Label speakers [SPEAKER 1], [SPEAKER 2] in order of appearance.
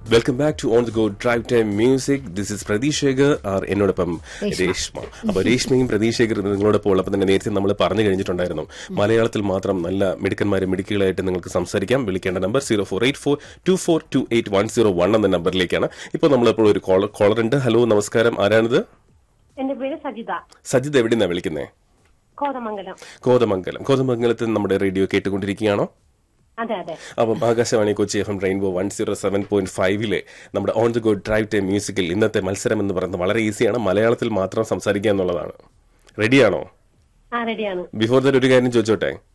[SPEAKER 1] welcome back to on the go drive time music this is Pratheekshekhar R എന്നോടൊപ്പം രേഷ്മ അപ്പൊ രേഷ്മയും പ്രതീക്ഷേഖർ നിങ്ങളോടൊപ്പം ഉള്ളപ്പോൾ തന്നെ നേരത്തെ നമ്മൾ പറഞ്ഞു കഴിഞ്ഞിട്ടുണ്ടായിരുന്നു മലയാളത്തിൽ മാത്രം നല്ല മിടുക്കന്മാരും മിടുക്കികളായിട്ട് നിങ്ങൾക്ക് സംസാരിക്കാം വിളിക്കേണ്ട number zero four eight four two four two eight one zero one എന്ന നമ്പറിലേക്കാണ് ഇപ്പോൾ നമ്മളിപ്പോൾ ഒരു കോളർ കോളർ ഉണ്ട് ഹലോ നമസ്കാരം ആരാണിത്
[SPEAKER 2] എന്റെ പേര് സജിത
[SPEAKER 1] സജിത് എവിടെ നിന്നാണ് വിളിക്കുന്നത്
[SPEAKER 2] കോതമംഗലം
[SPEAKER 1] കോതമംഗലം കോതമംഗലത്ത് നമ്മുടെ റേഡിയോ കേട്ടുകൊണ്ടിരിക്കുകയാണോ
[SPEAKER 2] അതെ അതെ
[SPEAKER 1] അപ്പം Akashvani Kochi F M rainbow one zero seven point ഫൈവിലെ നമ്മുടെ on the go drive time മ്യൂസിക്കിൽ ഇന്നത്തെ മത്സരം എന്ന് പറയുന്നത് വളരെ ഈസിയാണ് മലയാളത്തിൽ മാത്രം സംസാരിക്കുക എന്നുള്ളതാണ് റെഡിയാണോ
[SPEAKER 2] ആ റെഡിയാണ്
[SPEAKER 1] ബിഫോർ ദാറ്റ് ഒരു കാര്യം ചോദിച്ചോട്ടെ